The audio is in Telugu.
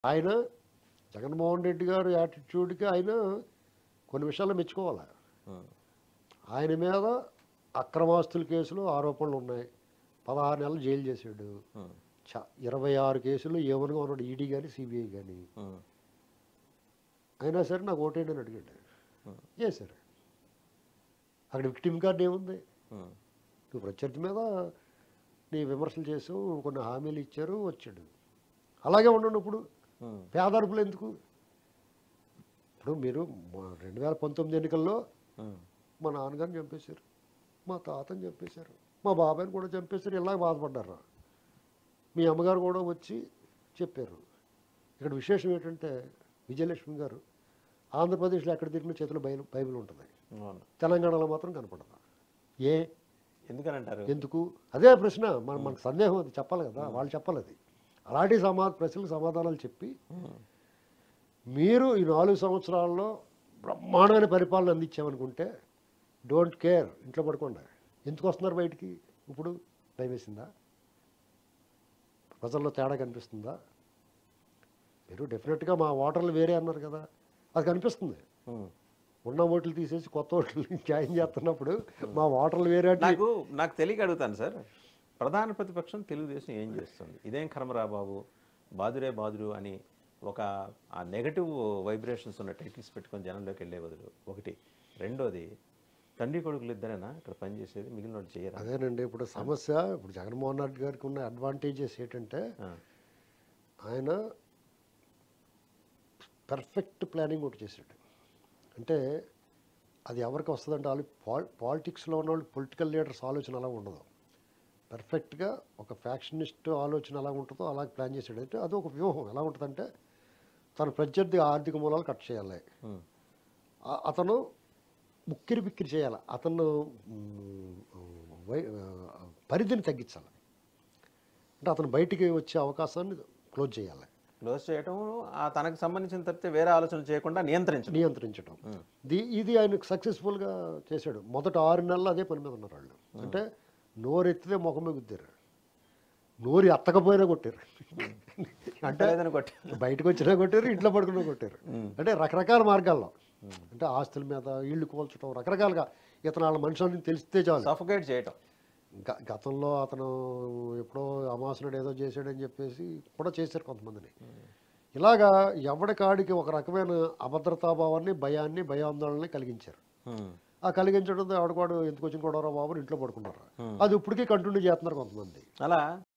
ఆయన జగన్మోహన్ రెడ్డి గారు యాటిట్యూడ్కి ఆయన కొన్ని విషయాల్లో మెచ్చుకోవాలి ఉమ్, ఆయన మీద అక్రమాస్తుల కేసులు ఆరోపణలు ఉన్నాయి పదహారు నెలలు జైలు చేశాడు ఉమ్, చ ఇరవై ఆరు కేసులు ఏమనుగా ఉన్నాడు ఈడీ కానీ సిబిఐ కానీ ఉమ్, అయినా సరే నాకు ఓటేయండి అని అడిగాడు Hmm. చేశారు అక్కడ విక్టిమ్ కార్డు ఏముంది ఉమ్, నువ్వు ప్రత్యర్థి మీద నీ విమర్శలు చేసావు కొన్ని హామీలు ఇచ్చారు వచ్చాడు అలాగే ఉండండి ఇప్పుడు ఉమ్, పేదరుపులు ఎందుకు ఇప్పుడు మీరు మా- రెండు వేల పంతొమ్మిది ఎన్నికల్లో ఉమ్, మా నాన్నగారిని చంపేశారు మా తాతని చంపేశారు మా బాబాయిని కూడా చంపేశారు ఇలా బాధపడ్డారు మీ అమ్మగారు కూడా వచ్చి చెప్పారు ఇక్కడ విశేషం ఏంటంటే విజయలక్ష్మి గారు ఆంధ్రప్రదేశ్లో ఎక్కడ తిరిగిన చేతిలో బైబిల్ బైబిల్ ఉంటుంది అవును తెలంగాణలో మాత్రం కనపడదు ఏ ఎందుకనంటారు ఎందుకు అదే ప్రశ్న మన మనకు సందేహం అది చెప్పాలి కదా వాళ్ళు చెప్పాలి అది అలాంటి సమా ప్రశ్నలకు సమాధానాలు చెప్పి ఉమ్, మీరు ఈ నాలుగు సంవత్సరాల్లో బ్రహ్మాండమైన పరిపాలన అందించామనుకుంటే డోంట్ కేర్ ఇంట్లో పడుకోండి ఎందుకు వస్తున్నారు బయటికి ఇప్పుడు భయమేసిందా ప్రజల్లో తేడా కనిపిస్తుందా మీరు డెఫినెట్గా మా ఓటర్లు వేరే అన్నారు కదా అది కనిపిస్తుంది ఉమ్. ఉన్న ఓట్లు తీసేసి కొత్త ఓట్లు జాయిన్ చేస్తున్నప్పుడు మా ఓటర్లు వేరే అంటే నాకు నాకు తెలియక అడుగుతాను సార్ ప్రధాన ప్రతిపక్షం తెలుగుదేశం ఏం చేస్తుంది ఇదేం కర్మరా బాబు బాదురే బాదురు అని ఒక ఆ నెగటివ్ వైబ్రేషన్స్ ఉన్న టైటిల్స్ పెట్టుకొని జనంలోకి వెళ్ళే బదులు ఒకటి రెండోది తండ్రి కొడుకులు ఇద్దరేనా ఇక్కడ పనిచేసేది మిగిలిన వాళ్ళు చేయరా అదేనండి ఇప్పుడు సమస్య ఇప్పుడు జగన్మోహన్ రెడ్డి గారికి ఉన్న అడ్వాంటేజెస్ ఏంటంటే ఆ, ఆయన పర్ఫెక్ట్ ప్లానింగ్ ఒకటి చేశాడు అంటే అది ఎవరికి వస్తుందంటే వాళ్ళు పాల్ పాలిటిక్స్లో ఉన్న వాళ్ళు పొలిటికల్ లీడర్స్ ఆలోచన అలా ఉండదు పర్ఫెక్ట్గా ఒక ఫ్యాక్షనిస్ట్ ఆలోచన ఎలా ఉంటుందో అలా ప్లాన్ చేశాడు అంటే అది ఒక వ్యూహం ఎలా ఉంటుందంటే తన ప్రత్యర్థి ఆర్థిక మూలాలు కట్ చేయాలి ఉమ్, ఆ- అతను ముక్కిరి బిక్కిరి చేయాలి అతను మ్, వై- ఆ, పరిధిని తగ్గించాలి అంటే అతను బయటికి వచ్చే అవకాశాన్ని క్లోజ్ చేయాలి క్లోజ్ చేయటం ఆ తనకు సంబంధించిన తప్పితే వేరే ఆలోచన చేయకుండా నియంత్రించడం నియంత్రించడం ఉమ్, ది ఇది ఆయన సక్సెస్ఫుల్గా చేశాడు మొదట ఆరు నెలలు అదే పని మీద ఉన్నారు వాళ్ళు అంటే నోరెత్తితే ముఖమే గుద్దారు నోరు ఎత్తకపోయినా కొట్టారు అంటే లేదని కొట్టి బయటకు వచ్చినా కొట్టారు ఇంట్లో పడుకున్నా కొట్టారు అంటే రకరకాల మార్గాల్లో అంటే ఆస్తుల మీద ఇళ్ళు కూల్చడం రకరకాలుగా ఇతను వాళ్ళ మనుషులని తెలిస్తే చాలు సఫకేట్ చేయటం గ- గతంలో అతను ఎప్పుడో అమాసనుడు ఏదో చేశాడని చెప్పేసి కూడా చేశారు కొంతమందిని ఇలాగా ఎవడి కాడికి ఒక రకమైన అభద్రతాభావాన్ని భయాన్ని భయాందోళనని కలిగించారు ఉమ్, ఆ కలిగించడంతో ఎవడవాడు ఎందుకు వచ్చిన కూడా బాబు ఇంట్లో పడుకున్నారు అది ఇప్పటికీ కంటిన్యూ చేస్తున్నారు కొంతమంది అలా